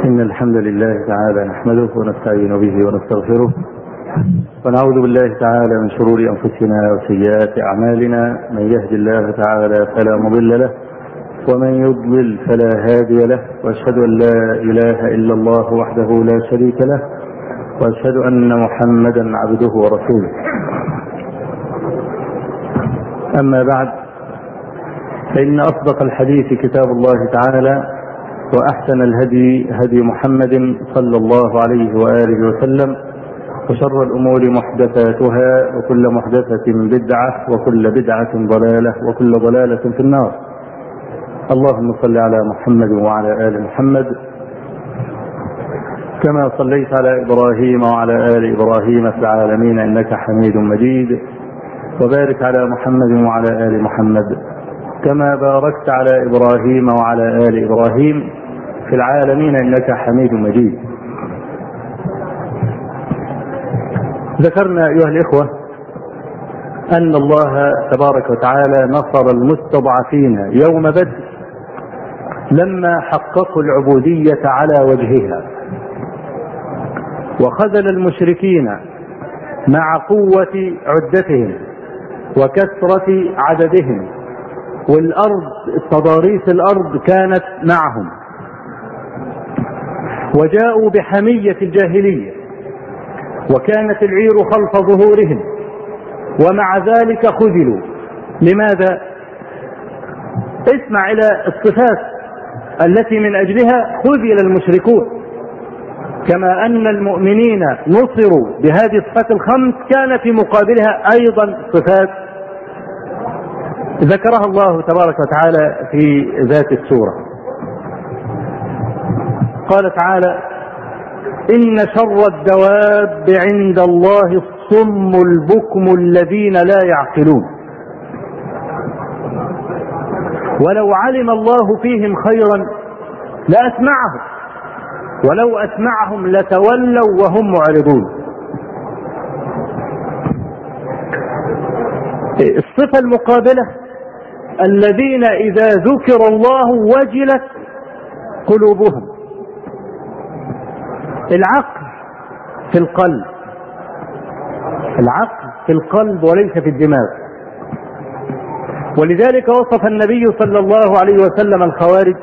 إن الحمد لله تعالى نحمده ونستعين به ونستغفره ونعوذ بالله تعالى من شرور أنفسنا وسيئات أعمالنا من يهد الله تعالى فلا مضل له ومن يضلل فلا هادي له وأشهد أن لا إله إلا الله وحده لا شريك له وأشهد أن محمدا عبده ورسوله أما بعد فإن أصدق الحديث كتاب الله تعالى وأحسن الهدي هدي محمد صلى الله عليه وآله وسلم وشر الأمور محدثاتها وكل محدثة بدعة وكل بدعة ضلالة وكل ضلالة في النار اللهم صل على محمد وعلى آل محمد كما صليت على إبراهيم وعلى آل إبراهيم في العالمين إنك حميد مجيد وبارك على محمد وعلى آل محمد كما باركت على إبراهيم وعلى آل إبراهيم في العالمين إنك حميد مجيد ذكرنا أيها الإخوة أن الله تبارك وتعالى نصر المستضعفين يوم بدر لما حققوا العبودية على وجهها وخذل المشركين مع قوة عدتهم وكثرة عددهم والأرض تضاريس الأرض كانت معهم وجاءوا بحمية الجاهلية وكانت العير خلف ظهورهم ومع ذلك خذلوا لماذا اسمع إلى الصفات التي من أجلها خذل المشركون كما أن المؤمنين نصروا بهذه الصفات الخمس كان في مقابلها أيضا صفات ذكرها الله تبارك وتعالى في ذات السورة قال تعالى إن شر الدواب عند الله الصم البكم الذين لا يعقلون ولو علم الله فيهم خيرا لأسمعهم ولو أسمعهم لتولوا وهم معرضون الصفة المقابلة الذين إذا ذكر الله وجلت قلوبهم العقل في القلب العقل في القلب وليس في الدماغ ولذلك وصف النبي صلى الله عليه وسلم الخوارج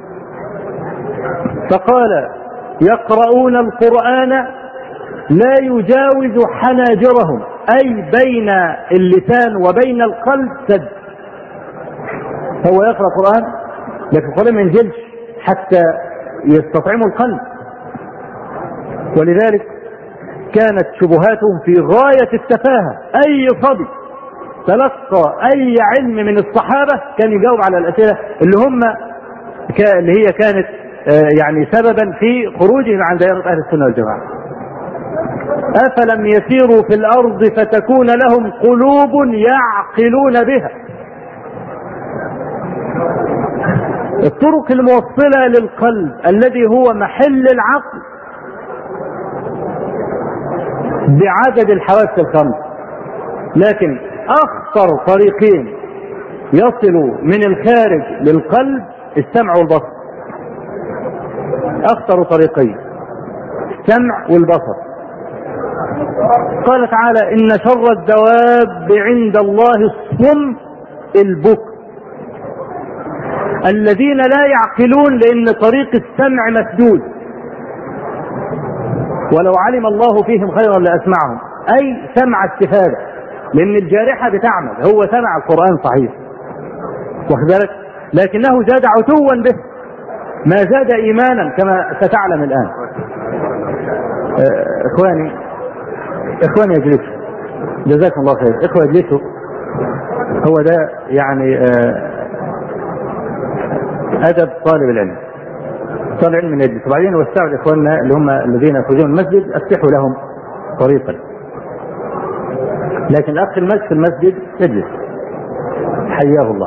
فقال يقرؤون القرآن لا يجاوز حناجرهم أي بين اللسان وبين القلب سد هو يقرأ قرآن لكن القرآن ما ينزلش حتى يستطعموا القلب ولذلك كانت شبهاتهم في غاية التفاهة أي صبي تلقى أي علم من الصحابة كان يجاوب على الأسئلة اللي هم اللي هي كانت يعني سببا في خروجهم عن دائرة أهل السنة والجماعة أفلم يسيروا في الأرض فتكون لهم قلوب يعقلون بها الطرق الموصلة للقلب الذي هو محل العقل بعدد الحواس الخمس لكن أخطر طريقين يصلوا من الخارج للقلب السمع والبصر أخطر طريقين السمع والبصر قال تعالى إن شر الدواب عند الله الصم البكر الذين لا يعقلون لأن طريق السمع مسدود ولو علم الله فيهم خيرا لأسمعهم أي سمع استفادة لأن الجارحة بتعمل هو سمع القرآن صحيح واخد بالك لكنه زاد عتوا به ما زاد إيمانا كما ستعلم الآن إخواني إخواني اجلسوا جزاكم الله خير إخوة اجلسوا هو ده يعني أدب طالب العلم طالب العلم يجلس وبعدين وسعوا لإخواننا اللي هم الذين يخرجون من المسجد أفتحوا لهم طريقا لكن الأخ المسجد في المسجد يجلس حياه الله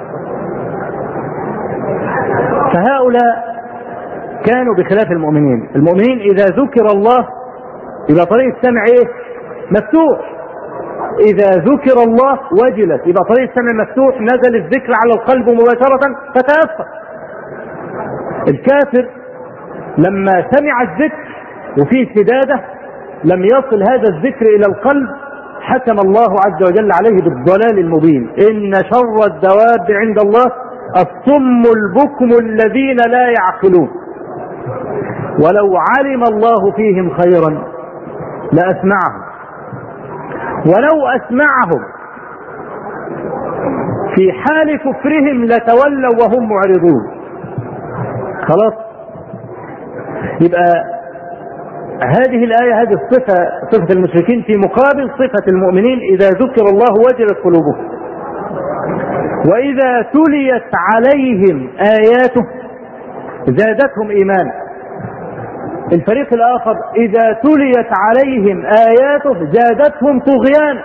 فهؤلاء كانوا بخلاف المؤمنين المؤمنين إذا ذكر الله يبقى طريق السمع إيه مفتوح إذا ذكر الله وجلت يبقى طريق السمع مفتوح نزل الذكر على القلب مباشرة فتأثر الكافر لما سمع الذكر وفيه سدادة لم يصل هذا الذكر إلى القلب حكم الله عز وجل عليه بالضلال المبين إن شر الدواب عند الله الصم البكم الذين لا يعقلون ولو علم الله فيهم خيرا لأسمعهم ولو أسمعهم في حال كفرهم لتولوا وهم معرضون خلاص يبقى هذه الآية هذه الصفة صفة المشركين في مقابل صفة المؤمنين إذا ذكر الله وجلت قلوبهم وإذا تليت عليهم آياته زادتهم إيمانا الفريق الآخر إذا تليت عليهم آياته زادتهم طغيان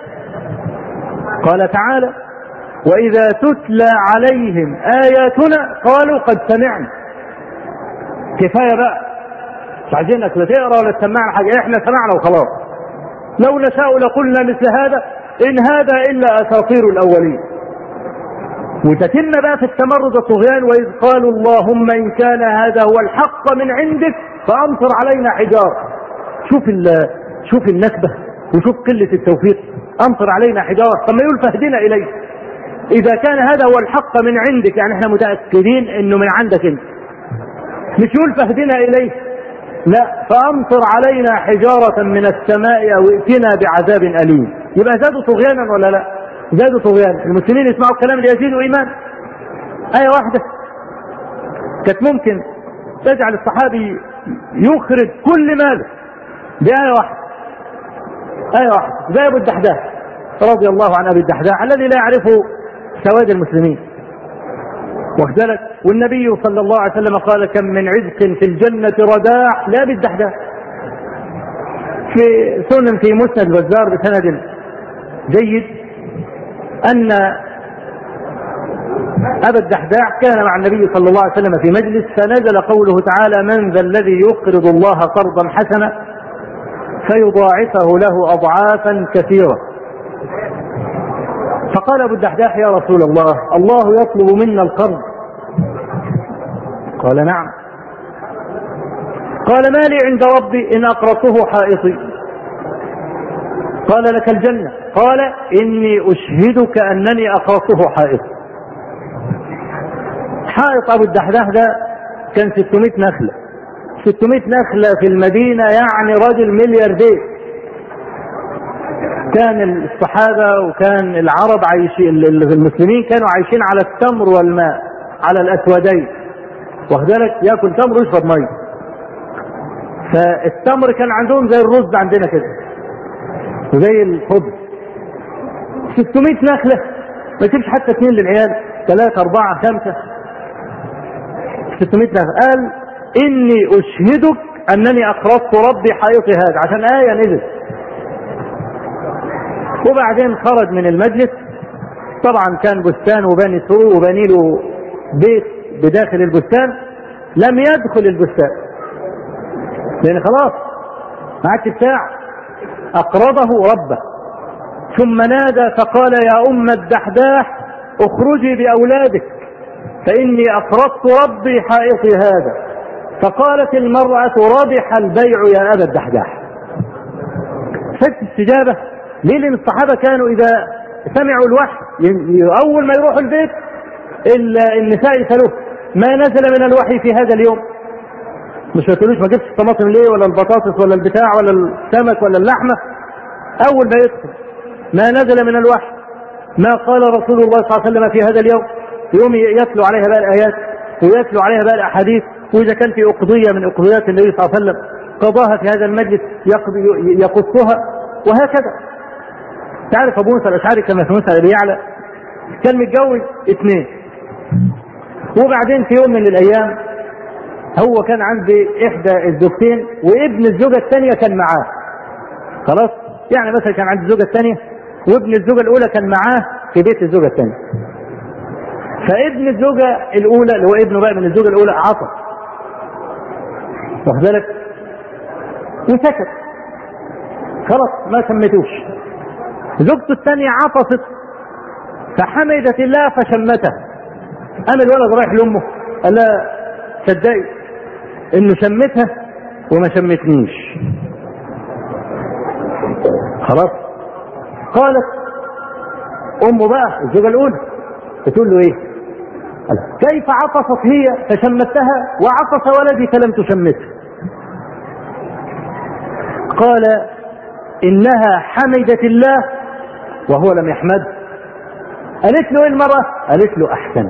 قال تعالى وإذا تتلى عليهم آياتنا قالوا قد سمعنا كفاية بقى مش عايزينك لا تقرا ولا تسمعنا حاجة احنا سمعنا وخلاص لو نشاء لقلنا مثل هذا إن هذا إلا أساطير الأولين وتتم بقى في التمرد والطغيان وإذ قالوا اللهم إن كان هذا هو الحق من عندك فأمطر علينا حجارة شوف شوف النكبة وشوف قلة التوفيق أمطر علينا حجارة طب ما يقول فاهدنا إليه إذا كان هذا هو الحق من عندك يعني احنا متأكدين إنه من عندك أنت مش يقول فاهدنا إليه لا فأمطر علينا حجارة من السماء أو ائتنا بعذاب أليم يبقى زادوا طغيانا ولا لا؟ زادوا طغيانا المسلمين يسمعوا الكلام ليزيدوا إيمان آية واحدة كانت ممكن تجعل الصحابي يخرج كل ماله بآية واحدة آية واحدة زي أبو الدحداح رضي الله عن أبي الدحداح الذي لا يعرف سواد المسلمين واخذلك والنبي صلى الله عليه وسلم قال كم من عزق في الجنة رداح لا بالدحداح في سنن في مسند البزار بسند جيد أن أبا الدحداح كان مع النبي صلى الله عليه وسلم في مجلس فنزل قوله تعالى من ذا الذي يقرض الله قرضا حسنا فيضاعفه له أضعافا كثيرة فقال أبو الدحداح يا رسول الله الله يطلب منا القرض قال نعم قال ما لي عند ربي إن أقرضته حائطي قال لك الجنة قال إني أشهدك أنني أقرضته حائطي حائط ابو الدحداح ده كان 600 نخله 600 نخله في المدينه يعني راجل ملياردير كان الصحابه وكان العرب عايشين المسلمين كانوا عايشين على التمر والماء على الاسودين واخد بالك ياكل تمر ويشرب ميه فالتمر كان عندهم زي الرز عندنا كده وزي الخبز 600 نخله ما تجيبش حتى اثنين للعيال ثلاثة أربعة خمسة 600 نخلة قال إني أشهدك أنني أقرضت ربي حائطي هذا عشان آية نزل وبعدين خرج من المجلس طبعا كان بستان وبني سوق وبني له بيت بداخل البستان لم يدخل البستان لأن خلاص ما عادش بتاع أقرضه ربه ثم نادى فقال يا أم الدحداح اخرجي بأولادك فإني أقرضت ربي حائطي هذا فقالت المرأة ربح البيع يا أبا الدحداح فجأة استجابة ليه لأن الصحابة كانوا إذا سمعوا الوحي أول ما يروحوا البيت النساء يسألوه ما نزل من الوحي في هذا اليوم مش هتقولوش ما جبتش الطماطم ليه ولا البطاطس ولا البتاع ولا السمك ولا اللحمة أول ما يدخل ما نزل من الوحي ما قال رسول الله صلى الله عليه وسلم في هذا اليوم يوم يتلو عليها بقى الآيات ويتلو عليها بقى الأحاديث وإذا كان في أقضية من أقضيات النبي صلى الله عليه وسلم قضاها في هذا المجلس يقصها وهكذا تعرف أبو موسى الأشعري كما في موسى أبي يعلى كان متجوز اثنين وبعدين في يوم من الأيام هو كان عند إحدى الزوجتين وابن الزوجة الثانية كان معاه خلاص يعني مثلا كان عند الزوجة الثانية وابن الزوجة الأولى كان معاه في بيت الزوجة الثانية فابن الزوجة الأولى اللي هو ابنه بقى من الزوجة الأولى عطس واخد بالك وسكت خلاص ما سميتوش زوجته الثانية عطست فحمدت الله فشمته قام الولد رايح لأمه قال لها صدقي انه شمتها وما شمتنيش خلاص قالت امه بقى الزوجه الاولى بتقول له ايه كيف عطست هي فشمتها وعطس ولدي فلم تشمته قال انها حمدت الله وهو لم يحمد قالت له ايه المرأة قالت له احسنت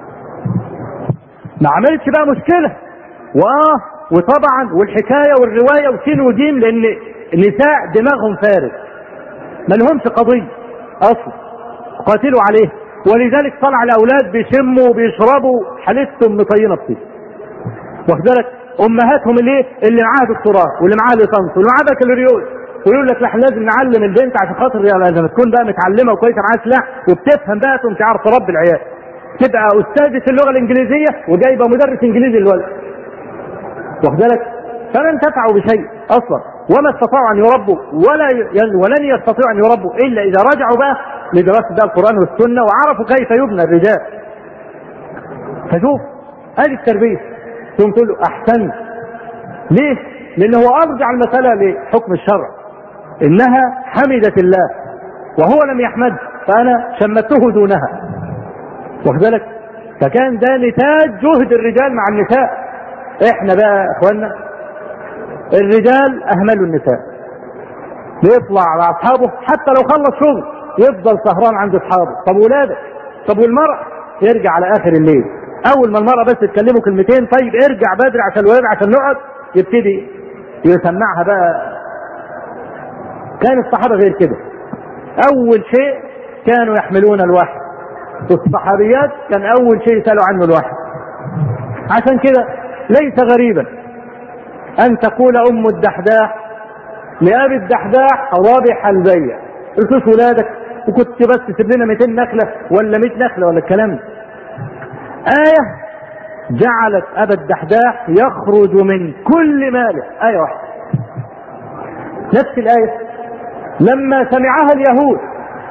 ما عملتش بقى مشكلة واه وطبعا والحكاية والرواية وسين وجيم لان النساء دماغهم فارغ ما لهمش قضية اصلا قاتلوا عليه ولذلك طلع الاولاد بيشموا وبيشربوا حالتهم مطينه فيه واخد بالك امهاتهم اللي اللي معاها دكتوراه واللي معاها ليسانس واللي معاها بكالوريوس ويقول لك احنا لازم نعلم البنت عشان خاطر يعني لازم تكون بقى متعلمه وكويسه معاها سلاح وبتفهم بقى تقوم تعرف تربي العيال تبقى استاذه اللغه الانجليزيه وجايبه مدرس انجليزي للولد واخد بالك فما انتفعوا بشيء اصلا وما استطاعوا ان يربوا ولا ي... ولن يستطيعوا ان يربوا الا اذا رجعوا بقى لدراسه بقى القران والسنه وعرفوا كيف يبنى الرجال فشوف هذه التربيه ثم تقول له احسنت ليه؟ لان هو ارجع المساله لحكم الشرع انها حمدت الله وهو لم يحمد فانا شمته دونها واخد بالك فكان ده نتاج جهد الرجال مع النساء احنا بقى يا اخوانا الرجال اهملوا النساء بيطلع على اصحابه حتى لو خلص شغل يفضل سهران عند اصحابه طب ولادك طب والمرأة يرجع على اخر الليل اول ما المرأة بس تكلمه كلمتين طيب ارجع بدري عشان الولاد عشان نقعد يبتدي يسمعها بقى كان الصحابة غير كده اول شيء كانوا يحملون الوحي والصحابيات كان اول شيء يسالوا عنه الوحي عشان كده ليس غريبا ان تقول ام الدحداح لابي الدحداح رابح البيع قلت ولادك وكنت بس تسيب لنا 200 نخله ولا 100 نخله ولا الكلام ده آية جعلت أبا الدحداح يخرج من كل ماله آية واحدة نفس الآية لما سمعها اليهود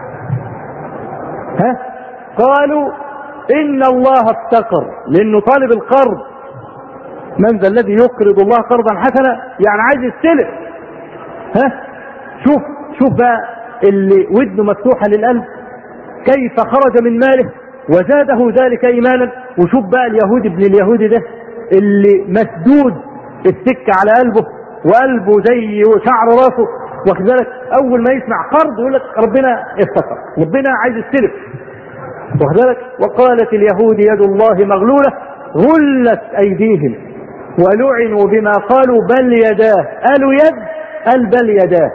ها قالوا إن الله افتقر لأنه طالب القرض من ذا الذي يقرض الله قرضا حسنا يعني عايز يستلف ها شوف شوف بقى اللي ودنه مفتوحة للقلب كيف خرج من ماله وزاده ذلك ايمانا وشوف بقى اليهود ابن اليهودي ده اللي مسدود السكه على قلبه وقلبه زي شعر راسه واخد بالك اول ما يسمع قرض يقول لك ربنا افتكر ربنا عايز يستلف واخد بالك وقالت اليهود يد الله مغلوله غلت ايديهم ولعنوا بما قالوا بل يداه قالوا يد قال بل يداه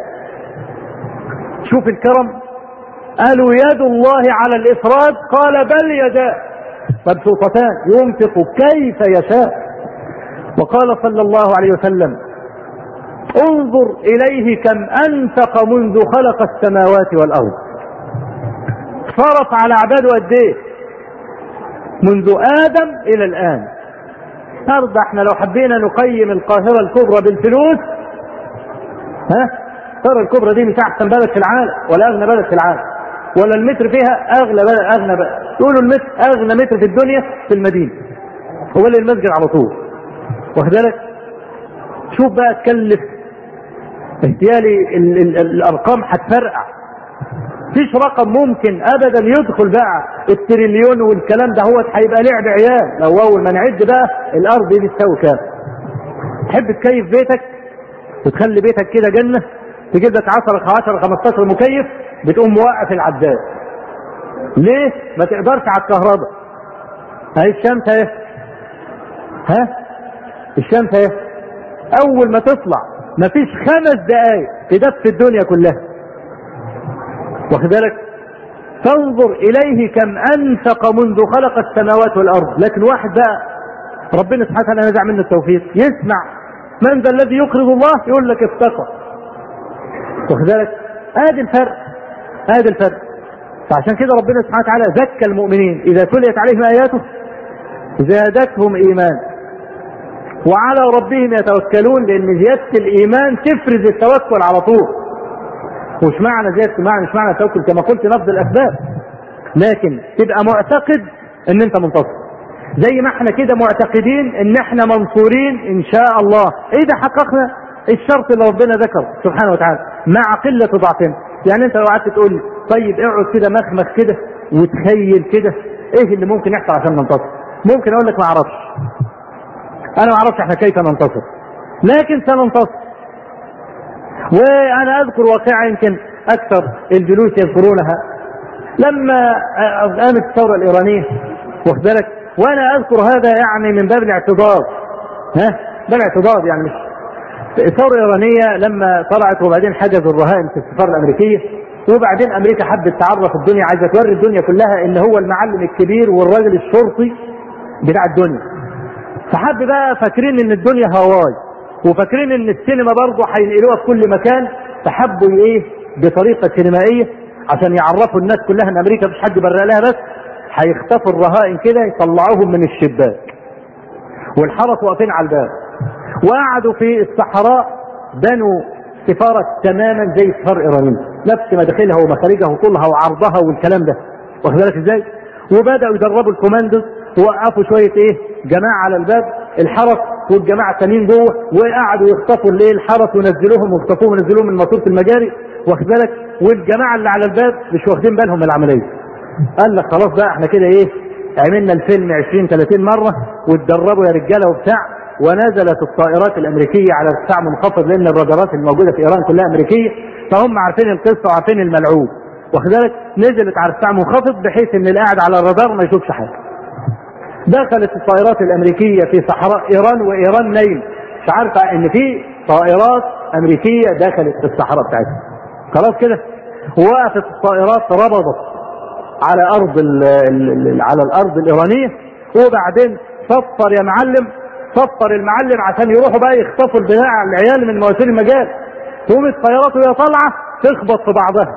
شوف الكرم قالوا يد الله على الافراد قال بل يداه مبسوطتان ينفق كيف يشاء وقال صلى الله عليه وسلم انظر اليه كم انفق منذ خلق السماوات والارض صرف على عباده قد ايه منذ ادم الى الان النهارده احنا لو حبينا نقيم القاهره الكبرى بالفلوس ها القاهره الكبرى دي مش احسن بلد في العالم ولا اغنى بلد في العالم ولا المتر فيها اغلى بلد اغنى بلد يقولوا المتر اغنى متر في الدنيا في المدينه هو اللي المسجد على طول واخد بالك شوف بقى تكلف اهتيالي ال ال الارقام هتفرقع مفيش رقم ممكن ابدا يدخل بقى التريليون والكلام ده هو هيبقى لعب عيال لو اول ما نعد بقى الارض دي بتساوي كام تحب تكيف بيتك وتخلي بيتك كده جنه تجيب لك 10 10 15 مكيف بتقوم موقف العداد ليه ما تقدرش على الكهرباء اهي الشمس اهي ها الشمس اهي اول ما تطلع مفيش خمس دقايق تدفي الدنيا كلها واخد بالك تنظر اليه كم انفق منذ خلق السماوات والارض لكن واحد بقى ربنا سبحانه وتعالى نزع منه التوفيق يسمع من ذا الذي يقرض الله يقول لك افتقر واخد بالك ادي الفرق ادي الفرق فعشان كده ربنا سبحانه وتعالى زكى المؤمنين اذا تليت عليهم اياته زادتهم ايمان وعلى ربهم يتوكلون لان زياده الايمان تفرز التوكل على طول ومش معنى زياده معنى مش معنى التوكل كما قلت لفظ الاسباب لكن تبقى معتقد ان انت منتصر زي ما احنا كده معتقدين ان احنا منصورين ان شاء الله اذا حققنا الشرط اللي ربنا ذكره سبحانه وتعالى مع قله ضعفنا يعني انت لو قعدت تقول طيب اقعد كده مخمخ كده وتخيل كده ايه اللي ممكن يحصل عشان ننتصر ممكن اقول لك ما اعرفش انا ما اعرفش احنا كيف ننتصر لكن سننتصر وانا اذكر واقعه يمكن اكثر الجلوس يذكرونها لما قامت الثوره الايرانيه واخد بالك وانا اذكر هذا يعني من باب الاعتضاد ها باب الاعتضاد يعني مش الثوره الايرانيه لما طلعت وبعدين حجزوا الرهائن في السفاره الامريكيه وبعدين امريكا حبت تعرف الدنيا عايزه توري الدنيا كلها ان هو المعلم الكبير والراجل الشرطي بتاع الدنيا فحب بقى فاكرين ان الدنيا هواي وفاكرين ان السينما برضه هينقلوها في كل مكان فحبوا ايه بطريقه سينمائيه عشان يعرفوا الناس كلها ان امريكا مش حد برق لها بس هيختفوا الرهائن كده يطلعوهم من الشباك والحرس واقفين على الباب وقعدوا في الصحراء بنوا سفارة تماما زي السفارة الإيرانية نفس مداخلها ومخارجها وطولها وعرضها والكلام ده واخد بالك ازاي؟ وبدأوا يدربوا الكوماندوز ووقفوا شوية ايه جماعة على الباب الحرس والجماعة التانيين جوه وقعدوا يخطفوا الايه الحرس وينزلوهم ويخطفوهم وينزلوهم من ماسورة المجاري واخد بالك والجماعة اللي على الباب مش واخدين بالهم من العملية قال لك خلاص بقى احنا كده ايه عملنا الفيلم 20 30 مرة واتدربوا يا رجالة وبتاع ونزلت الطائرات الامريكيه على ارتفاع منخفض لان الرادارات الموجوده في ايران كلها امريكيه فهم عارفين القصه وعارفين الملعوب واخد بالك نزلت على ارتفاع منخفض بحيث ان اللي قاعد على الرادار ما يشوفش حاجه دخلت الطائرات الامريكيه في صحراء ايران وايران نايم مش عارفه ان في طائرات امريكيه دخلت في الصحراء بتاعتها خلاص كده وقفت الطائرات ربضت على ارض ال ال على الارض الايرانيه وبعدين صفر يا معلم صفر المعلم عشان يروحوا بقى يخطفوا البناء على العيال من مواسير المجال تقوم الطيارات وهي طالعه تخبط في بعضها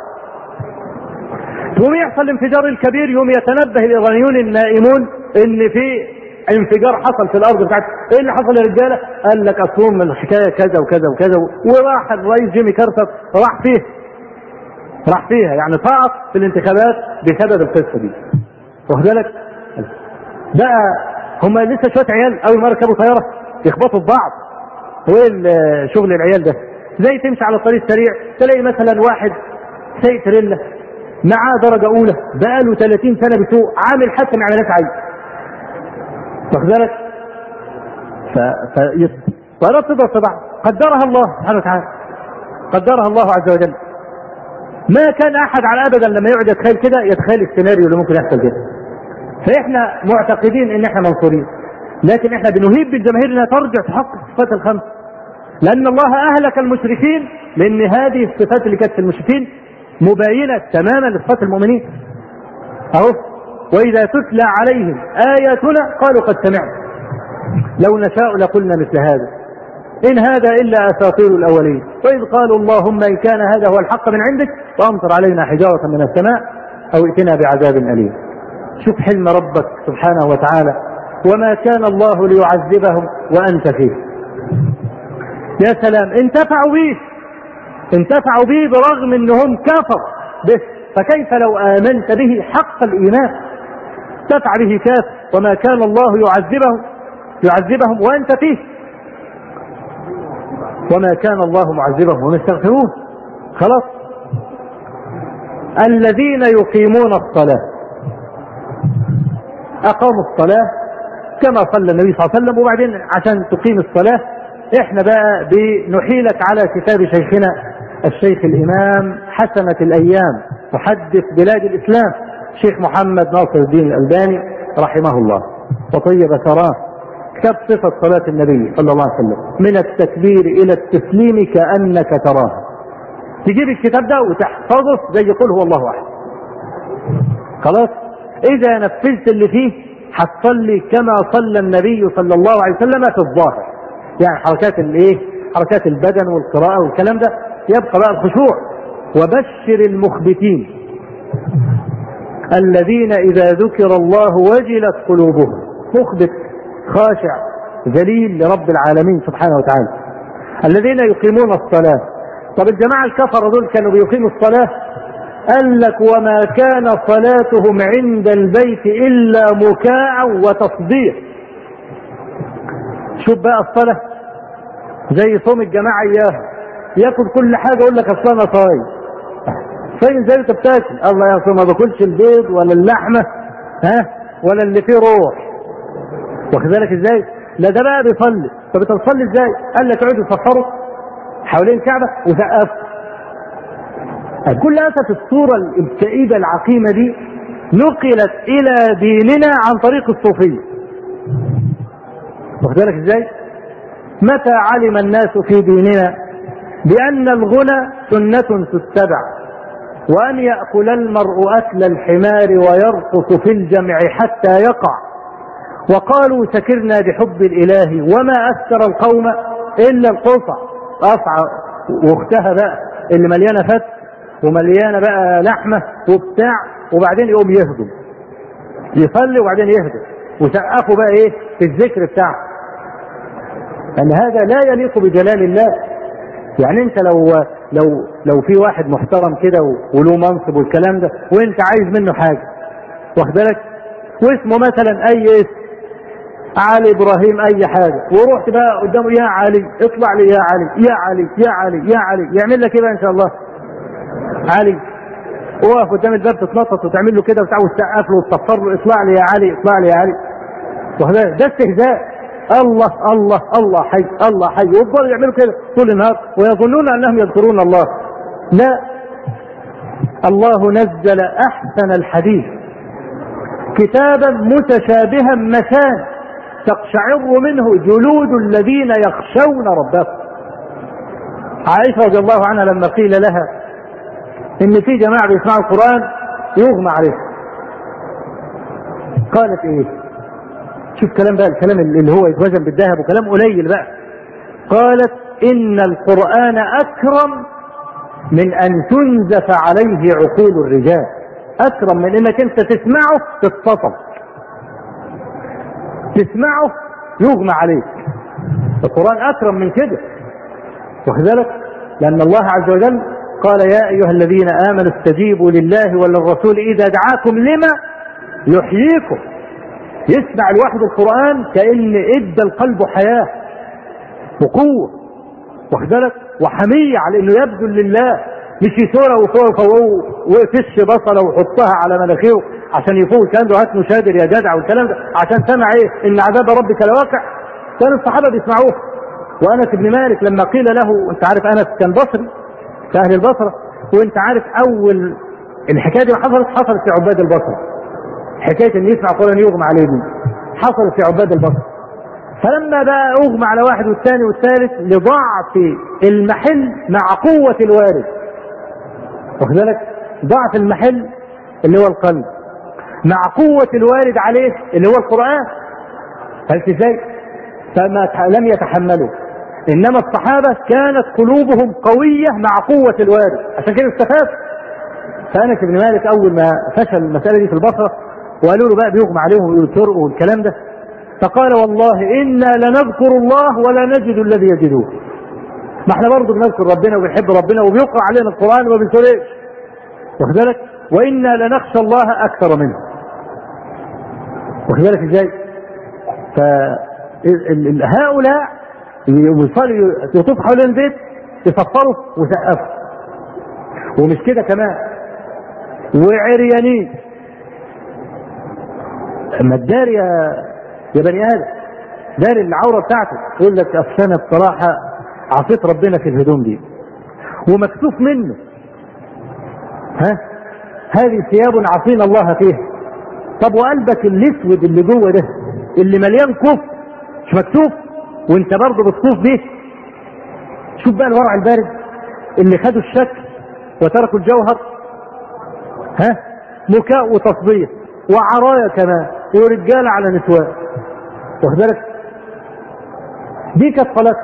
تقوم يحصل الانفجار الكبير يوم يتنبه الايرانيون النائمون ان في انفجار حصل في الارض بتاعت ايه اللي حصل يا رجاله؟ قال لك اصل من الحكايه كذا وكذا وكذا وراح الرئيس جيمي كارتر راح فيه راح فيها يعني سقط في الانتخابات بسبب القصه دي واخد بالك؟ بقى هم لسه شويه عيال اول مره ركبوا طياره يخبطوا في بعض هو ايه شغل العيال ده زي تمشي على الطريق السريع تلاقي مثلا واحد سايق تريلا معاه درجه اولى بقاله 30 سنه بيسوق عامل حادثه مع ناس عايز واخد بالك ف ف طيارات تضرب في بعض قدرها الله سبحانه وتعالى قدرها الله عز وجل ما كان احد على ابدا لما يقعد يتخيل كده يتخيل السيناريو اللي ممكن يحصل كده فاحنا معتقدين ان احنا منصورين لكن احنا بنهيب بالجماهير انها ترجع تحقق الصفات الخمس لان الله اهلك المشركين لان هذه الصفات اللي كانت في المشركين مباينه تماما لصفات المؤمنين اهو واذا تتلى عليهم اياتنا قالوا قد سمعنا لو نشاء لقلنا مثل هذا ان هذا الا اساطير الاولين واذ قالوا اللهم ان كان هذا هو الحق من عندك فامطر علينا حجاره من السماء او ائتنا بعذاب اليم شوف حلم ربك سبحانه وتعالى وما كان الله ليعذبهم وانت فيه يا سلام انتفعوا به انتفعوا به برغم انهم كفر به فكيف لو امنت به حق الايمان انتفع به كافر وما كان الله يعذبهم يعذبهم وانت فيه وما كان الله معذبهم وهم يستغفرون خلاص الذين يقيمون الصلاه اقاموا الصلاه كما صلى النبي صلى الله عليه وسلم وبعدين عشان تقيم الصلاه احنا بقى بنحيلك على كتاب شيخنا الشيخ الامام حسنه الايام محدث بلاد الاسلام شيخ محمد ناصر الدين الالباني رحمه الله وطيب ثراه كتاب صفه صلاه النبي صلى الله عليه وسلم من التكبير الى التسليم كانك تراه تجيب الكتاب ده وتحفظه زي قل هو الله احد خلاص اذا نفذت اللي فيه هتصلي كما صلى النبي صلى الله عليه وسلم في الظاهر يعني حركات الايه حركات البدن والقراءه والكلام ده يبقى بقى الخشوع وبشر المخبتين الذين اذا ذكر الله وجلت قلوبهم مخبت خاشع ذليل لرب العالمين سبحانه وتعالى الذين يقيمون الصلاه طب الجماعه الكفره دول كانوا بيقيموا الصلاه قال لك وما كان صلاتهم عند البيت إلا مكاء وتصديق شوف بقى الصلاة زي صوم الجماعة إياها ياكل كل حاجة يقول لك أصل أنا صايم صايم زي أنت بتاكل الله يا ما باكلش البيض ولا اللحمة ها ولا اللي فيه روح واخد بالك ازاي؟ لا ده بقى بيصلي طب انت بتصلي ازاي؟ قال لك اقعدوا صفروا حوالين الكعبه وسقفوا كل اسف الصوره الكئيبه العقيمه دي نقلت الى ديننا عن طريق الصوفيه واخد بالك ازاي؟ متى علم الناس في ديننا بأن الغنى سنة تتبع وأن يأكل المرء أكل الحمار ويرقص في الجمع حتى يقع وقالوا سكرنا بحب الإله وما أسكر القوم إلا القصع قصعة واختها بقى اللي مليانة فت ومليانة بقى لحمة وبتاع وبعدين يقوم يهدم يصلي وبعدين يهدم وسقفوا بقى ايه في الذكر بتاعه ان هذا لا يليق بجلال الله يعني انت لو لو لو في واحد محترم كده وله منصب والكلام ده وانت عايز منه حاجه واخد بالك واسمه مثلا اي اسم علي ابراهيم اي حاجه ورحت بقى قدامه يا علي اطلع لي يا علي يا علي يا علي يا علي يعمل لك ايه بقى ان شاء الله علي وقف قدام الباب تتنطط وتعمل له كده وتعوز تسقف له وتصفر له اطلع لي يا علي اطلع لي يا علي ده استهزاء الله الله الله حي الله حي ويفضلوا يعملوا كده طول النهار ويظنون انهم يذكرون الله لا الله نزل احسن الحديث كتابا متشابها مثان تقشعر منه جلود الذين يخشون ربهم عائشه رضي الله عنها لما قيل لها ان في جماعه بيسمعوا القران يغمى عليهم قالت ايه شوف كلام بقى الكلام اللي هو يتوزن بالذهب وكلام قليل بقى قالت ان القران اكرم من ان تنزف عليه عقول الرجال اكرم من انك انت تسمعه تتصطم تسمعه يغمى عليك القران اكرم من كده واخد بالك لان الله عز وجل قال يا ايها الذين امنوا استجيبوا لله وللرسول اذا دعاكم لما يحييكم يسمع الواحد القرآن كأن ادى القلب حياة وقوة واخد بالك وحمية على انه يبذل لله مش يسوره وفوق ويفش بصله ويحطها على مناخيره عشان يفوق الكلام ده هات مشادر يا جدع والكلام ده عشان سمع ايه ان عذاب ربك لواقع كان الصحابه بيسمعوه وانس بن مالك لما قيل له انت عارف انس كان بصري في اهل البصره وانت عارف اول الحكايه دي حصلت حصلت في عباد البصره حكايه ان يسمع قران يغمى عليه دي حصلت في عباد البصر فلما بقى اغمى على واحد والثاني والثالث لضعف المحل مع قوه الوارد واخد بالك ضعف المحل اللي هو القلب مع قوة الوارد عليه اللي هو القرآن فهمت ازاي؟ فما لم يتحملوا انما الصحابة كانت قلوبهم قوية مع قوة الوارد عشان كده استفاد فأنس بن مالك أول ما فشل المسألة دي في البصرة وقالوا له بقى بيغمى عليهم ويسرقوا والكلام ده فقال والله انا لنذكر الله ولا نجد الذي يجدوه ما احنا برضه بنذكر ربنا وبنحب ربنا وبيقرا علينا القران وما بنسرقش واخد بالك وانا لنخشى الله اكثر منه واخد بالك ازاي ف هؤلاء يصلوا يطوف حوالين البيت يصفروا وسقفوا ومش كده كمان وعريانين اما الدار يا يا بني ادم دار العوره بتاعته يقول لك اصل انا بصراحه عصيت ربنا في الهدوم دي ومكسوف منه ها هذه ثياب عصينا الله فيها طب وقلبك الاسود اللي جوه ده اللي مليان كفر مش مكسوف وانت برضه بتطوف به شوف بقى الورع البارد اللي خدوا الشكل وتركوا الجوهر ها مكاء وتصديق وعرايا كمان ورجال على نسوان واخد بالك دي كانت صلاة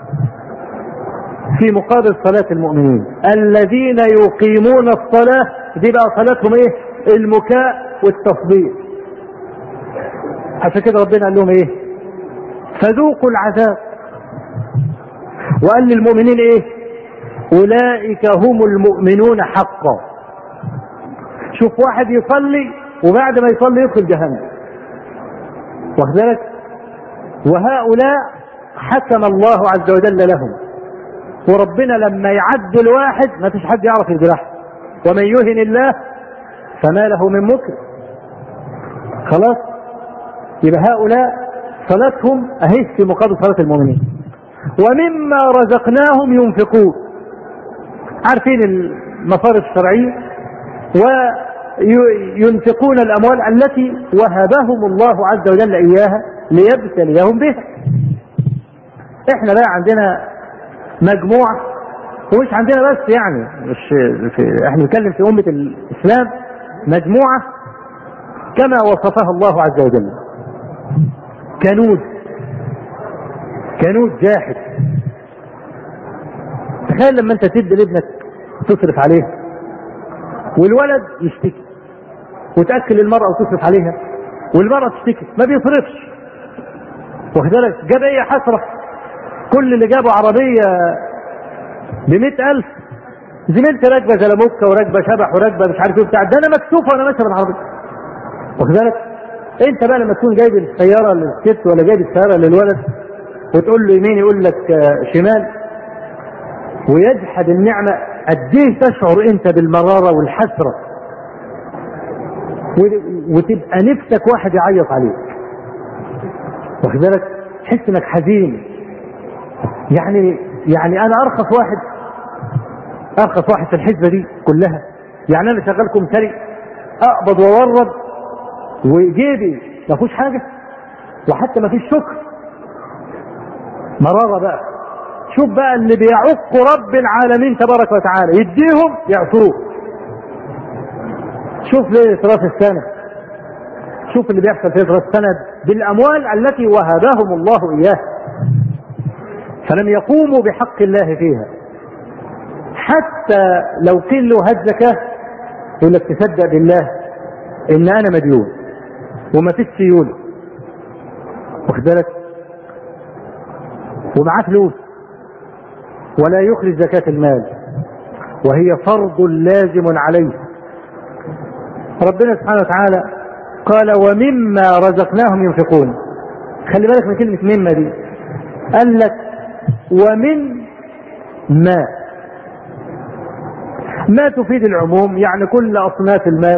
في مقابل صلاة المؤمنين الذين يقيمون الصلاة دي بقى صلاتهم ايه المكاء والتصديق عشان كده ربنا قال لهم ايه فذوقوا العذاب وقال للمؤمنين ايه اولئك هم المؤمنون حقا شوف واحد يصلي وبعد ما يصلي يدخل جهنم واخد بالك وهؤلاء حكم الله عز وجل لهم وربنا لما يعدل واحد ما فيش حد يعرف يجرحه ومن يهن الله فما له من مكرم خلاص يبقى هؤلاء صلاتهم اهي في مقابل صلاه المؤمنين ومما رزقناهم ينفقون عارفين المصارف الشرعيه وينفقون الاموال التي وهبهم الله عز وجل اياها ليبتليهم بها احنا بقى عندنا مجموعه ومش عندنا بس يعني مش في احنا بنتكلم في امه الاسلام مجموعه كما وصفها الله عز وجل كنود كنود جاحد تخيل لما انت تدي لابنك تصرف عليه والولد يشتكي وتاكل المراه وتصرف عليها والمراه تشتكي ما بيصرفش واخد بالك جاب ايه حسره كل اللي جابوا عربيه بمئة ألف زميلتي راكبة زلموكة وراكبة شبح وراكبة مش عارف ايه بتاع ده أنا مكسوف وأنا ماشي بالعربية واخد بالك؟ أنت بقى لما تكون جايب السيارة للست ولا جايب السيارة للولد وتقول له يمين يقول لك شمال ويجحد النعمة قد ايه تشعر أنت بالمرارة والحسرة وتبقى نفسك واحد يعيط عليك واخد بالك؟ تحس انك حزين يعني يعني انا ارخص واحد ارخص واحد في الحزبه دي كلها يعني انا شغال كمثري اقبض واورد وجيبي ما فيهوش حاجه وحتى ما فيش شكر مراره بقى شوف بقى اللي بيعق رب العالمين تبارك وتعالى يديهم يعصوه شوف ليه راس السنه شوف اللي بيحصل في راس السنه بالاموال التي وهبهم الله اياها فلم يقوموا بحق الله فيها حتى لو قيل له هات زكاة يقول لك تصدق بالله ان انا مديون وما فيش سيولة واخد بالك ومعاه فلوس ولا يخرج زكاة المال وهي فرض لازم عليه ربنا سبحانه وتعالى قال ومما رزقناهم ينفقون خلي بالك من كلمة مما دي قال لك ومن ما ما تفيد العموم يعني كل أصناف المال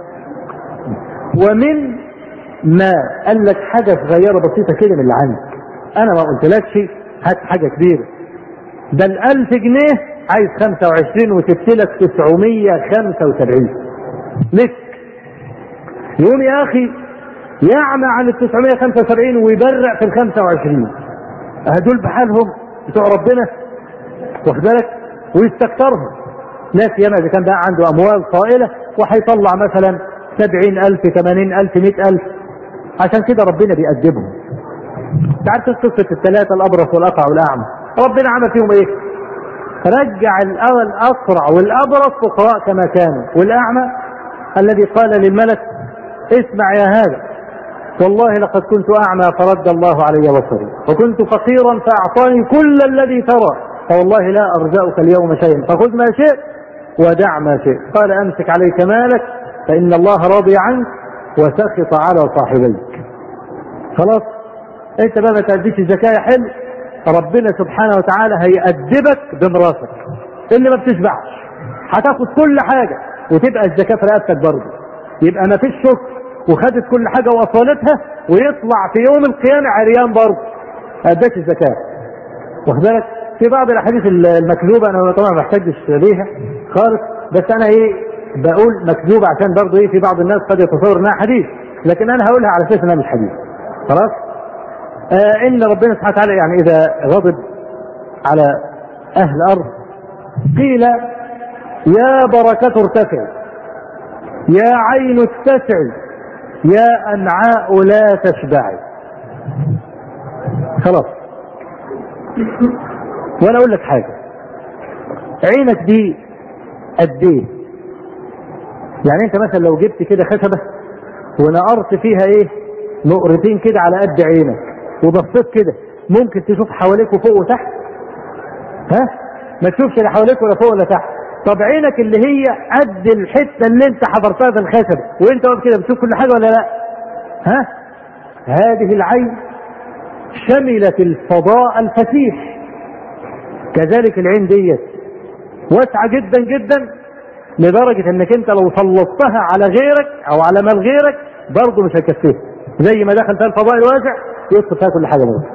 ومن ما قال لك حاجة صغيرة بسيطة كده من اللي عندك أنا ما قلتلكش هات حاجة كبيرة ده الألف جنيه عايز خمسة وعشرين وسبت لك تسعمية خمسة وسبعين لك يقوم يا أخي يعمى عن التسعمية خمسة وسبعين ويبرع في الخمسة وعشرين هدول بحالهم بتوع ربنا واخد بالك ويستكثرهم لا سيما اذا كان بقى عنده اموال طائله وهيطلع مثلا سبعين الف ثمانين الف مئة الف عشان كده ربنا بيأدبهم تعرف قصة الثلاثة الأبرص والأقرع والأعمى ربنا عمل فيهم إيه؟ رجع الأقرع والأبرص فقراء كما كانوا والأعمى الذي قال للملك اسمع يا هذا والله لقد كنت أعمى فرد الله علي بصري وكنت فقيرا فأعطاني كل الذي ترى فوالله لا أرزقك اليوم شيئا فخذ ما شئت ودع ما شئت قال أمسك عليك مالك فإن الله راضي عنك وسخط على صاحبيك خلاص انت بقى ما تأديش الزكاة حلو ربنا سبحانه وتعالى هيأدبك بمراتك اللي ما بتشبعش هتاخد كل حاجة وتبقى الزكاة في رقبتك برضه يبقى ما فيش شكر وخدت كل حاجة وصلتها ويطلع في يوم القيامة عريان برضه أداش الزكاة واخد بالك في بعض الأحاديث المكذوبة أنا طبعا ما بحتاجش ليها خالص بس أنا إيه بقول مكذوبة عشان برضه إيه في بعض الناس قد يتصور إنها حديث لكن أنا هقولها على أساس إنها مش حديث خلاص آه إن ربنا سبحانه وتعالى يعني إذا غضب على أهل الأرض قيل يا بركة ارتفع يا عين اتسعي يا أمعاء لا تشبعي خلاص وانا اقول لك حاجة عينك دي قد ايه يعني انت مثلا لو جبت كده خشبة ونقرت فيها ايه نقرتين كده على قد عينك وبصيت كده ممكن تشوف حواليك وفوق وتحت ها ما تشوفش لا حواليك ولا فوق ولا تحت طب عينك اللي هي قد الحته اللي انت حضرتها في الخشب وانت واقف كده بتشوف كل حاجه ولا لا؟ ها؟ هذه العين شملت الفضاء الفسيح كذلك العين ديت واسعه جدا جدا لدرجه انك انت لو سلطتها على غيرك او على مال غيرك برضه مش هيكفيها زي ما دخل فيها الفضاء الواسع يدخل فيها كل حاجه برضه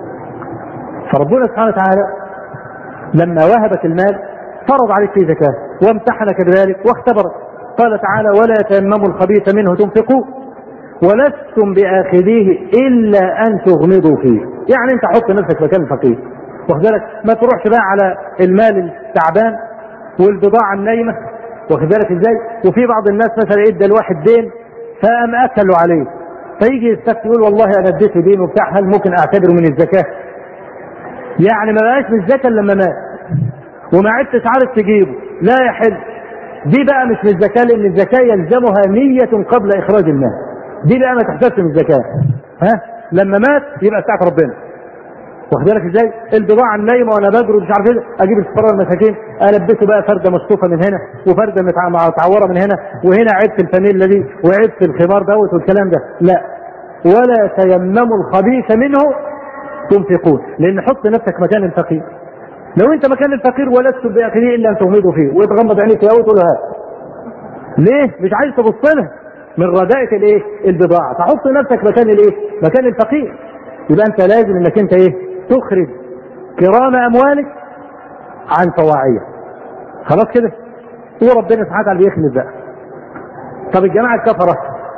فربنا سبحانه وتعالى لما وهبك المال فرض عليك فيه زكاه وامتحنك بذلك واختبرك قال تعالى ولا يتيمموا الخبيث منه تنفقون ولستم باخذيه الا ان تغمضوا فيه يعني انت حط نفسك مكان الفقير واخد بالك ما تروحش بقى على المال التعبان والبضاعه النايمه واخد بالك ازاي وفي بعض الناس مثلا ادى الواحد دين فقام اكلوا عليه فيجي يستفتي يقول والله انا اديته دين وبتاع هل ممكن اعتبره من الزكاه؟ يعني ما بقاش من الزكاه لما مات وما عدتش عارف تجيبه لا يحل دي بقى مش من الزكاه لان الزكاه يلزمها نيه قبل اخراج المال دي بقى ما تحتاجش من الزكاه ها لما مات يبقى بتاعت ربنا واخد بالك ازاي؟ البضاعه النايمه وانا بجرد مش عارف ايه اجيب الفقراء المساكين البسه بقى فرده مشطوفه من هنا وفرده متعوره من هنا وهنا عيب في الفانيلا دي وعيب في الخمار دوت والكلام ده لا ولا تيمموا الخبيث منه تنفقون لان حط نفسك مكان الفقير لو انت مكان الفقير ولست باخره الا ان تغمضوا فيه وتغمض عينيك قوي وتقول هات ليه مش عايز تبص لها من رداءة الايه البضاعه فحط نفسك مكان الايه مكان الفقير يبقى انت لازم انك انت ايه تخرج كرام اموالك عن طواعية خلاص كده وربنا سبحانه وتعالى بيخلف بقى طب الجماعه الكفره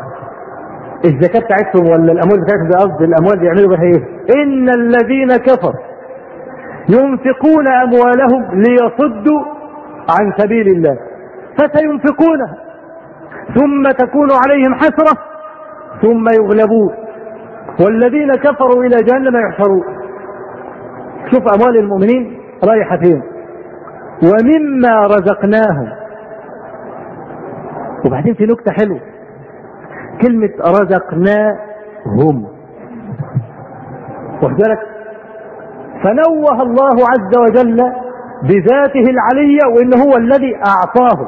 الزكاه بتاعتهم ولا الاموال بتاعتهم ده قصدي الاموال بيعملوا بها ايه؟ ان الذين كفروا ينفقون اموالهم ليصدوا عن سبيل الله فسينفقونها ثم تكون عليهم حسره ثم يغلبون والذين كفروا الى جهنم يحشرون شوف اموال المؤمنين رايحه فين ومما رزقناهم وبعدين في نكته حلوه كلمه رزقناهم واخد بالك فنوه الله عز وجل بذاته العلية وإن هو الذي أعطاه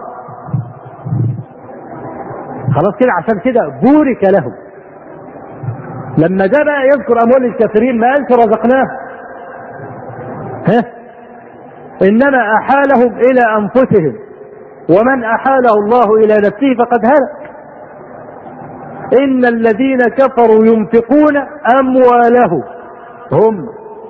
خلاص كده عشان كده بورك لهم لما جاء بقى يذكر أموال الكافرين ما قالش رزقناه ها إنما أحالهم إلى أنفسهم ومن أحاله الله إلى نفسه فقد هلك إن الذين كفروا ينفقون أموالهم هم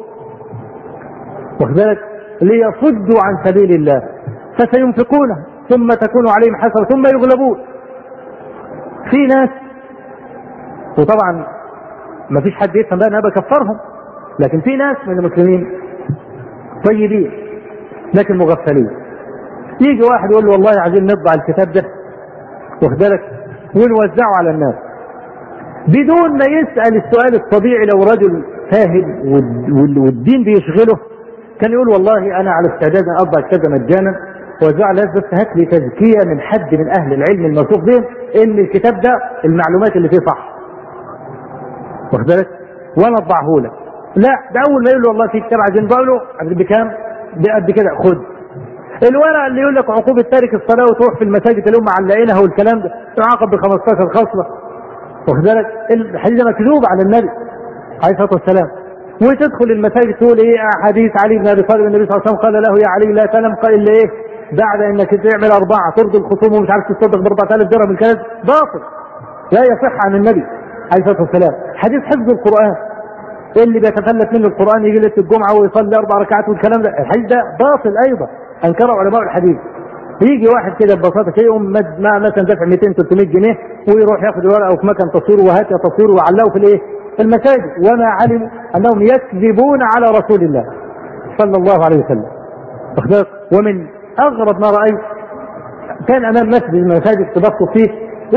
واخد بالك ليصدوا عن سبيل الله فسينفقونه ثم تكون عليهم حسرة ثم يغلبون في ناس وطبعا ما فيش حد يفهم بقى انا بكفرهم لكن في ناس من المسلمين طيبين لكن مغفلين يجي واحد يقول له والله عايزين نطبع الكتاب ده واخد بالك ونوزعه على الناس بدون ما يسأل السؤال الطبيعي لو رجل فاهم والدين بيشغله كان يقول والله انا على استعداد ان اطبع كذا مجانا وزع الناس بس هات لي تزكيه من حد من اهل العلم الموثوق بهم ان الكتاب ده المعلومات اللي فيه صح. واخد بالك؟ وانا اطبعه لك. لا ده اول ما يقول له والله في كتاب عايزين نطبعه له بكام؟ بقد كده خد. الورقه اللي يقول لك عقوبه تارك الصلاه وتروح في المساجد اللي هم معلقينها والكلام ده تعاقب ب 15 خصله. واخد بالك؟ الحديث ده مكذوب على النبي عليه الصلاه والسلام. وتدخل المساجد تقول ايه حديث علي بن ابي طالب النبي صلى الله عليه وسلم قال له يا علي لا تنم الا ايه بعد انك تعمل اربعه ترضي الخصوم ومش عارف تصدق ب 4000 درهم الكلام باطل لا يصح عن النبي عليه الصلاه والسلام حديث حفظ القران اللي بيتفلت منه القران يجي ليله الجمعه ويصلي اربع ركعات والكلام ده الحديث ده باطل ايضا انكره علماء الحديث يجي واحد كده ببساطه كده يقوم مع مثلا دافع 200 300 جنيه ويروح ياخد الورقه وفي مكان تصوير وهات يا تصوير وعلقه في الايه؟ في المساجد وما علموا انهم يكذبون على رسول الله صلى الله عليه وسلم ومن اغرب ما رايت كان امام مسجد من المساجد تبص فيه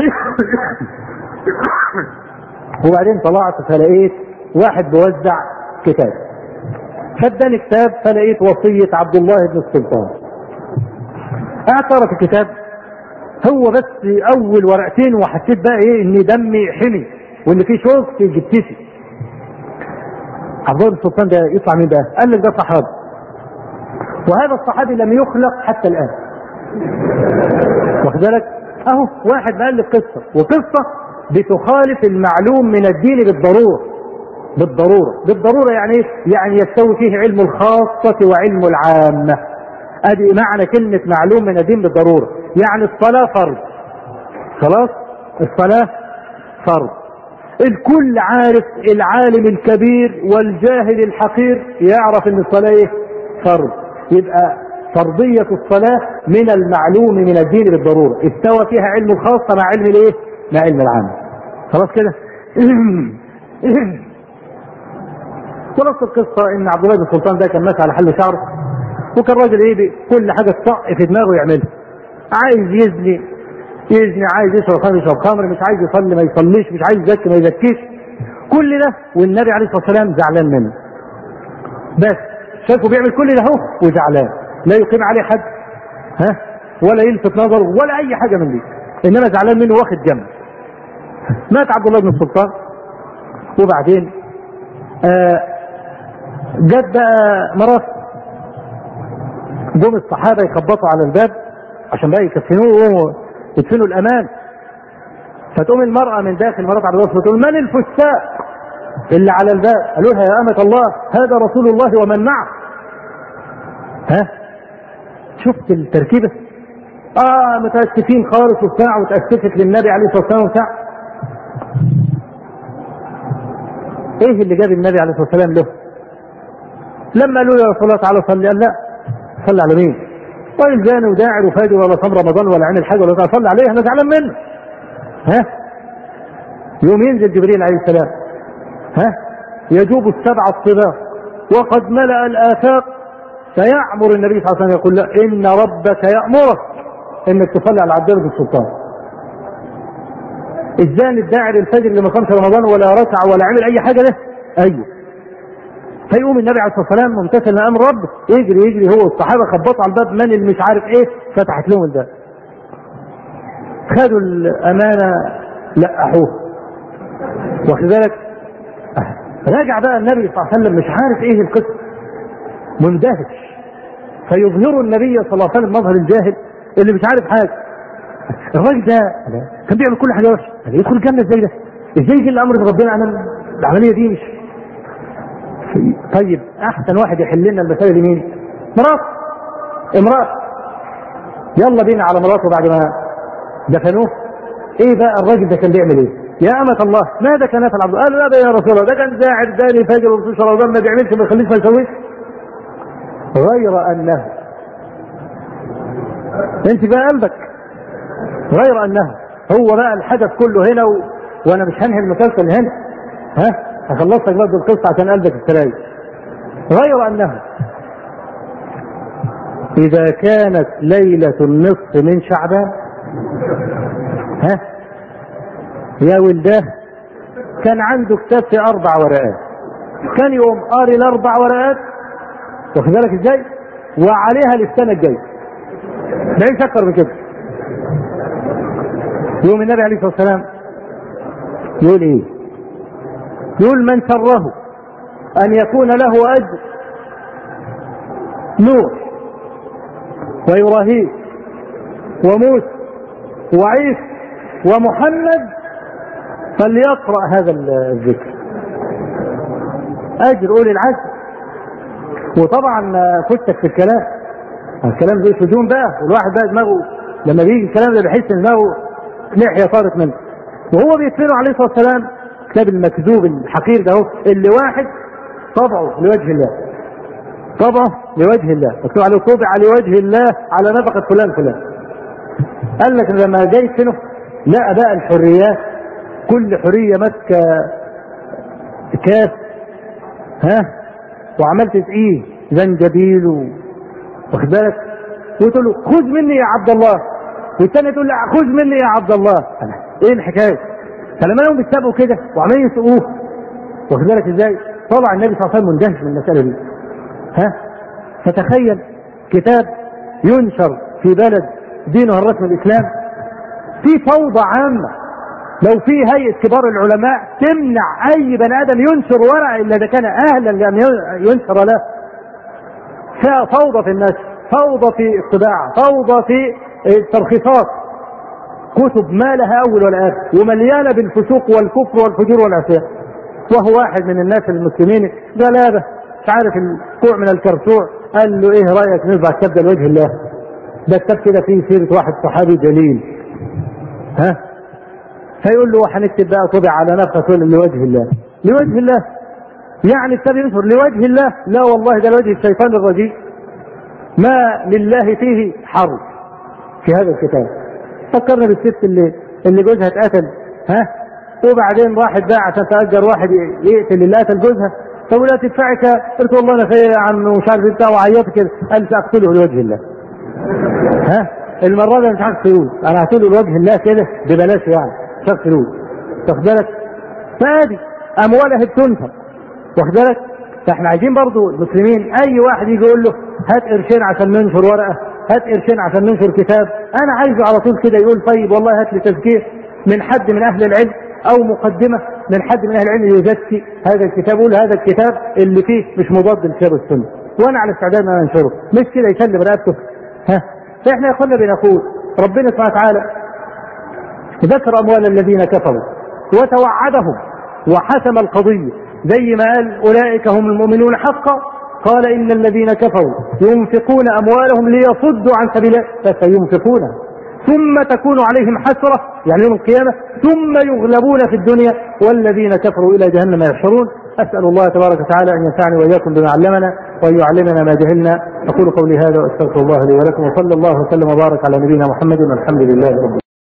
وبعدين طلعت فلقيت واحد بيوزع كتاب فاداني كتاب فلقيت وصية عبد الله بن السلطان اعترف الكتاب هو بس اول ورقتين وحسيت بقى ايه ان دمي حمي وان في شوك في جبتتي عبد الله بن السلطان ده يطلع مين بقى؟ قال لك ده صحابي وهذا الصحابي لم يخلق حتى الان واخد بالك اهو واحد مؤلف قصه وقصه بتخالف المعلوم من الدين بالضروره بالضروره بالضروره يعني ايه؟ يعني يستوي فيه علم الخاصه وعلم العامه ادي معنى كلمه معلوم من الدين بالضروره يعني الصلاه فرض خلاص الصلاه فرض الكل عارف العالم الكبير والجاهل الحقير يعرف ان الصلاه ايه فرض يبقى فرضية الصلاة من المعلوم من الدين بالضرورة استوى فيها علم الخاصة مع علم الايه مع علم العام خلاص كده خلاص القصة ان عبد الله بن سلطان ده كان ماشي على حل شعره وكان راجل ايه كل حاجة تصق في دماغه يعملها عايز يزني يزني عايز يشرب خمر يشرب خمر مش عايز يصلي ما يصليش مش عايز يزكي ما يزكيش كل ده والنبي عليه الصلاه والسلام زعلان منه بس شايفه بيعمل كل ده اهو وزعلان لا يقيم عليه حد ها ولا يلفت نظره ولا اي حاجه من دي انما زعلان منه واخد جنب مات عبد الله بن السلطان وبعدين آه جت بقى مرات جم الصحابه يخبطوا على الباب عشان بقى يكفنوه يدفنوا الامان فتقوم المراه من داخل مرات عبد الله تقول من الفساق اللي على الباب قالوا لها يا امه الله هذا رسول الله ومن معه ها شفت التركيبه اه متاسفين خالص وبتاع وتاسفت للنبي عليه الصلاه والسلام وبتاع ايه اللي جاب النبي عليه الصلاه والسلام له لما قالوا له يا رسول الله تعالى صلي قال لا صلي على مين راجل زاني وداعر وفاجر ولا صام رمضان ولا عين الحاج ولا صلي عليه انا زعلان منه ها يوم ينزل جبريل عليه السلام ها يجوب السبع الطباق وقد ملأ الآفاق فيأمر النبي صلى الله عليه وسلم يقول له إن ربك يأمرك إنك تصلي على عبد الله السلطان الزاني الداعي للفجر اللي ما صامش رمضان ولا ركع ولا عمل أي حاجة له أيوه فيقوم النبي عليه الصلاه والسلام ممتثل لامر ربه يجري يجري هو والصحابه خبطوا على الباب من اللي مش عارف ايه فتحت لهم الباب خدوا الامانه لقحوه واخد بالك راجع بقى النبي صلى الله عليه وسلم مش عارف ايه القصه مندهش فيظهر النبي صلى الله عليه وسلم مظهر الجاهل اللي مش عارف حاجه الراجل ده كان بيعمل كل حاجه وحشه يدخل الجنه ازاي ده؟ ازاي يجي الامر من ربنا انا العمليه دي مش طيب احسن واحد يحل لنا المساله دي مين؟ مرات امراه يلا بينا على مراته بعد ما دفنوه ايه بقى الراجل ده كان بيعمل ايه؟ يا أمة الله ماذا كان يفعل عبد قالوا لا ده يا رسول الله ده كان زاعر داني فاجر ومسوش رمضان ما بيعملش ما يخليش ما يسويش غير انه انت بقى قلبك غير انه هو بقى الحدث كله هنا و... وانا مش هنهي المسلسل هنا ها هخلصك برضه القصه عشان قلبك يستريح غير انه اذا كانت ليله النصف من شعبان ها يا ولده كان عنده كتاب في اربع ورقات كان يقوم قاري الاربع ورقات واخد بالك ازاي وعليها للسنه الجايه ليس اكتر من كده يوم النبي عليه الصلاه والسلام يقول ايه يقول من سره ان يكون له اجر نوح وابراهيم وموسى وعيسى ومحمد فليقرأ هذا الذكر أجر أولي العزم وطبعا فتك في الكلام الكلام زي سجون بقى والواحد بقى دماغه لما بيجي الكلام ده بيحس ان دماغه لحيه طارت منه وهو بيدفنه عليه الصلاه والسلام كتاب المكذوب الحقير ده هو اللي واحد طبعه لوجه الله طبعه لوجه الله مكتوب عليه طبع لوجه الله على نفقه فلان فلان قال لك لما جاي يدفنه لقى بقى الحريات كل حريه ماسكه كاس ها وعملت تقيه زنجبيل و... واخد بالك وتقول له خذ مني يا عبد الله والثاني تقول له خذ مني يا عبد الله أنا. ايه الحكايه؟ فلما لهم بيتسابقوا كده وعمالين يسوقوه واخد بالك ازاي؟ طلع النبي صلى الله عليه وسلم مندهش من المساله دي ها فتخيل كتاب ينشر في بلد دينه الرسمي الاسلام في فوضى عامه لو في هيئه كبار العلماء تمنع اي بني ادم ينشر ورقه الا اذا كان اهلا لان ينشر له فيها فوضى في الناس فوضى في الطباعة فوضى في الترخيصات كتب ما لها أول ولا آخر ومليانة بالفسوق والكفر والفجور والعصيان وهو واحد من الناس المسلمين غلابة مش عارف الكوع من الكرسوع قال له ايه رأيك نطبع الكتاب ده لوجه الله ده كتاب كده فيه سيرة واحد صحابي جليل ها فيقول له هنكتب بقى طبع على نفسه تقول لوجه الله لوجه الله يعني الكتاب ينشر لوجه الله لا والله ده لوجه الشيطان الرجيم ما لله فيه حرب في هذا الكتاب فكرنا بالست اللي اللي جوزها اتقتل ها وبعدين راحت بقى عشان تأجر واحد يقتل اللي قتل جوزها طب لا تدفعك قلت والله انا خير يا عم ومش عارف بتاع وعيطت كده قال ساقتله لوجه الله ها المره دي مش عارف فلوس انا هقتله لوجه الله كده ببلاش يعني مش عارف فلوس واخد بالك فادي اموالها بتنفق واخد بالك فاحنا عايزين برضو المسلمين اي واحد يجي يقول له هات قرشين عشان ننشر ورقه هات قرشين عشان ننشر كتاب انا عايزه على طول كده يقول طيب والله هات لي تزكيه من حد من اهل العلم او مقدمه من حد من اهل العلم يزكي هذا الكتاب يقول هذا الكتاب اللي فيه مش مضاد للكتاب والسنه وانا على استعداد ان انشره مش كده يسلم رقبته ها فاحنا يا اخوانا بنقول ربنا سبحانه وتعالى ذكر اموال الذين كفروا وتوعدهم وحسم القضيه زي ما قال اولئك هم المؤمنون حقا قال ان الذين كفروا ينفقون اموالهم ليصدوا عن سبيل الله فسينفقونها ثم تكون عليهم حسرة يعني يوم القيامة ثم يغلبون في الدنيا والذين كفروا إلى جهنم يحشرون أسأل الله تبارك وتعالى أن ينفعني وإياكم بما علمنا وأن يعلمنا ما جهلنا أقول قولي هذا وأستغفر الله لي ولكم وصلى الله وسلم وبارك على نبينا محمد والحمد لله رب